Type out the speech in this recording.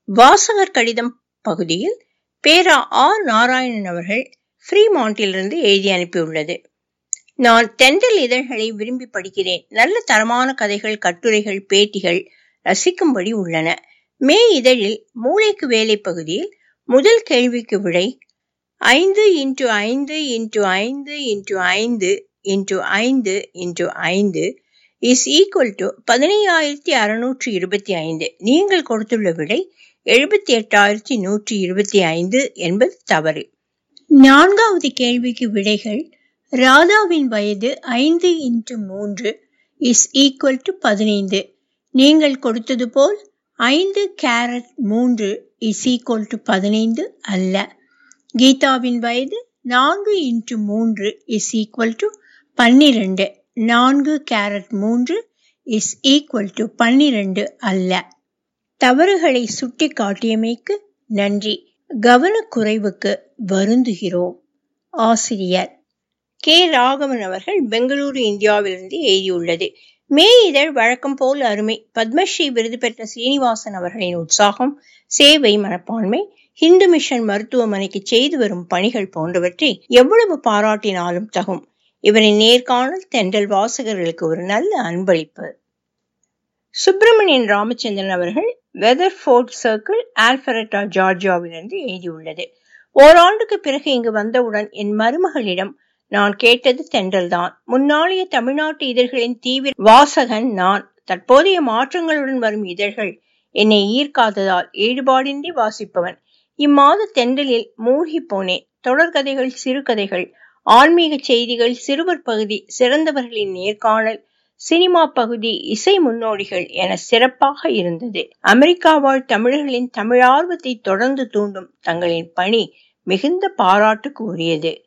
வாசகர் கடிதம் பகுதியில் பேரா ஆர் நாராயணன் அவர்கள் ஃப்ரீமாண்டிலிருந்து எழுதி அனுப்பியுள்ளது நான் தென்றல் இதழ்களை விரும்பி படிக்கிறேன் நல்ல தரமான கதைகள் கட்டுரைகள் பேட்டிகள் ரசிக்கும்படி உள்ளன மே இதழில் மூளைக்கு வேலை பகுதியில் முதல் கேள்விக்கு விடை ஐந்து இன்டு ஐந்து இன்டு ஐந்து இன்டு ஐந்து இன்டு ஐந்து இன்டு ஐந்து இஸ் ஈக்குவல் டு பதினையாயிரத்தி அறுநூற்றி இருபத்தி ஐந்து நீங்கள் கொடுத்துள்ள விடை எழுபத்தி எட்டாயிரத்தி நூற்றி இருபத்தி ஐந்து என்பது தவறு நான்காவது கேள்விக்கு விடைகள் ராதாவின் வயது ஐந்து இன்ட்டு மூன்று இஸ் ஈக்குவல் டு பதினைந்து நீங்கள் கொடுத்தது போல் ஐந்து கேரட் மூன்று இஸ் ஈக்குவல் டு பதினைந்து அல்ல கீதாவின் வயது நான்கு இன்ட்டு மூன்று இஸ் ஈக்குவல் டு பன்னிரண்டு நான்கு கேரட் மூன்று இஸ் ஈக்குவல் டு பன்னிரண்டு அல்ல தவறுகளை சுட்டி காட்டியமைக்கு நன்றி கவனக்குறைவுக்கு வருந்துகிறோம் ஆசிரியர் கே ராகவன் அவர்கள் பெங்களூரு இந்தியாவிலிருந்து எழுதியுள்ளது மே இதழ் வழக்கம் போல் அருமை பத்மஸ்ரீ விருது பெற்ற சீனிவாசன் அவர்களின் உற்சாகம் சேவை மனப்பான்மை இந்து மிஷன் மருத்துவமனைக்கு செய்து வரும் பணிகள் போன்றவற்றை எவ்வளவு பாராட்டினாலும் தகும் இவரின் நேர்காணல் தென்றல் வாசகர்களுக்கு ஒரு நல்ல அன்பளிப்பு சுப்பிரமணியன் ராமச்சந்திரன் அவர்கள் வெதர்ஃபோர்ட் சர்க்கிள் ஆல்பரட்டா ஜார்ஜியாவிலிருந்து எழுதியுள்ளது ஓராண்டுக்கு பிறகு இங்கு வந்தவுடன் என் மருமகளிடம் நான் கேட்டது தென்றல்தான் முன்னாளிய தமிழ்நாட்டு இதழ்களின் தீவிர வாசகன் நான் தற்போதைய மாற்றங்களுடன் வரும் இதழ்கள் என்னை ஈர்க்காததால் ஈடுபாடின்றி வாசிப்பவன் இம்மாத தென்றலில் மூழ்கி போனேன் தொடர்கதைகள் சிறுகதைகள் ஆன்மீக செய்திகள் சிறுவர் பகுதி சிறந்தவர்களின் நேர்காணல் சினிமா பகுதி இசை முன்னோடிகள் என சிறப்பாக இருந்தது அமெரிக்கா வாழ் தமிழர்களின் தமிழார்வத்தை தொடர்ந்து தூண்டும் தங்களின் பணி மிகுந்த பாராட்டுக்கு உரியது